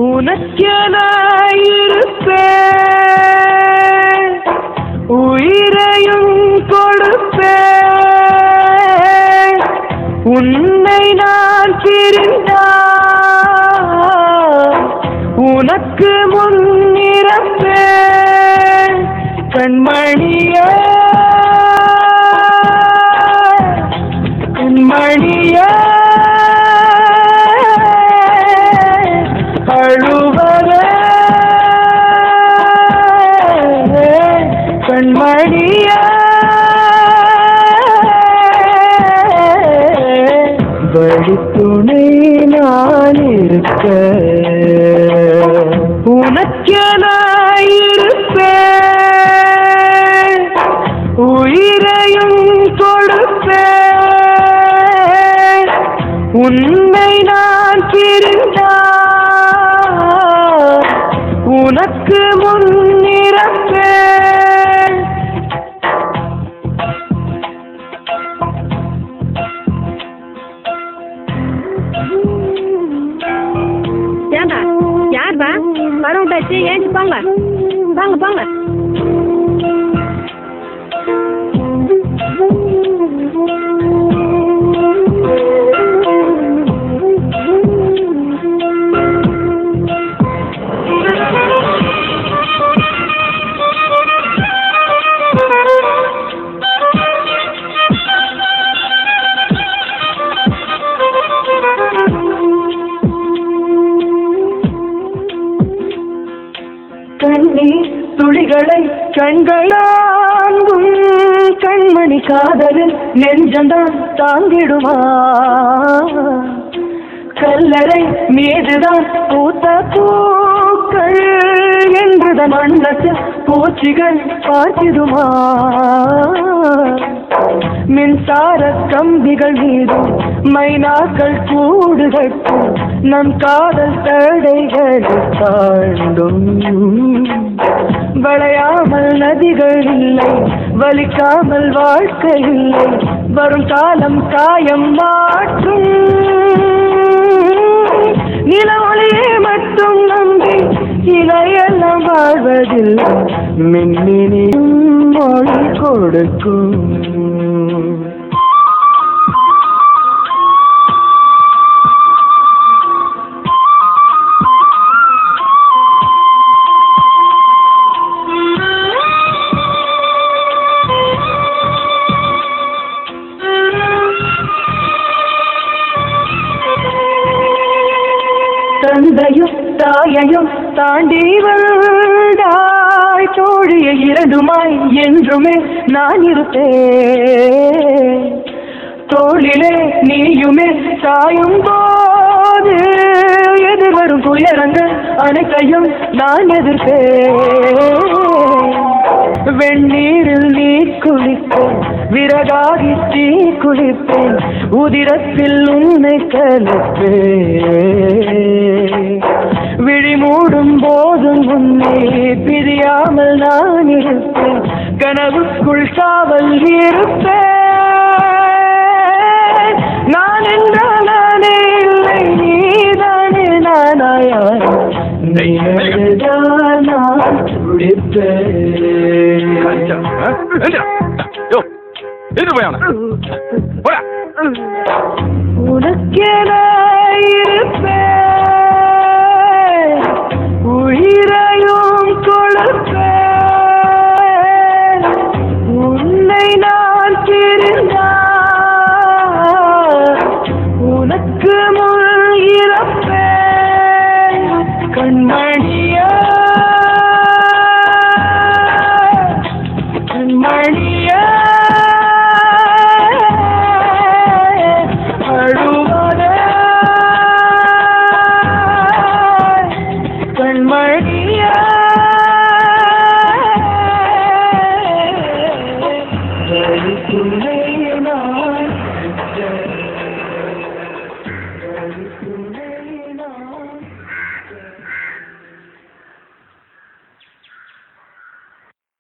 உனக்கென இருப்பேன் உயிரையும் கொடுப்பேன் உன்னை நான் பிரிந்தால் உனக்கு முன்னிறப்பேன் கண்மணியே கண்மணியே அழுவதே கண்மணியே வழித்துணை நான் இருக்க உனக்கென இருப்பேன் உயிரையும் கொடுப்பேன் உன்னை நான் பிரிந்தால் உனக்கு முன்னிறப்பேன் ஏண்டா யார் வா வர விட்டாச்சு ஏஞ்சி போங்க வாங்க போங்க கண்ணீர் துளிகளை கண்களாங்கும் கண்மணி காதலில் நெஞ்சந்தான் தாங்கிடுமா கல்லறை மீதுதான் பூத்த பூக்கள் என்றுதான் வண்ணத்தில் பூச்சிகள் பார்த்திடுமா மின்சார கம்பிகள் மீது மைனாக்கள் கூடு கட்டும் நம் காதல் தடைகள் தாண்டும் வளையாமல் நதிகள் இல்லை வலிக்காமல் வாழ்க்கை இல்லை வரும் காலம் காயம் மாற்றும் நில ஒளியை மட்டும் நம்பி இலையெல்லாம் வாழ்வதில்லை மின்மினியும் மொழி கொடுக்கும் தந்தையும் தாயையும் தாண்டி வந்தாய் தோழிய இரண்டுமாய் என்றுமே நான் இருப்பேன் தோளிலே நீயுமே சாயும் போது எதிர்வரும் துயரங்கள் அனைத்தையும் நான் எதிர்ப்பேன் வெந்நீரில் நீ குளிப்பேன் விறகாகி தீ குளிப்பேன் உதிரத்தில் உன்னை கலப்பேன் விழி மூடும் போதும் உன்னை பிரியாமல் நான் இருப்பேன் கனவுக்குள் காவல் இருப்பேன் நான் என்றால் நானே இல்லை நீதானே நானாயா நீ அழுதால் நான் துடிப்பேன் யோ எது போய் போடா உனக்கென இருப்பேன் உயிரையும் கொடுப்பேன் உன்னை நான் பிரிந்தால் உனக்கு முன் இறப்பேன் கண்மணியா கண்மணியா அழுவதே கண்மணியா வழித்துணை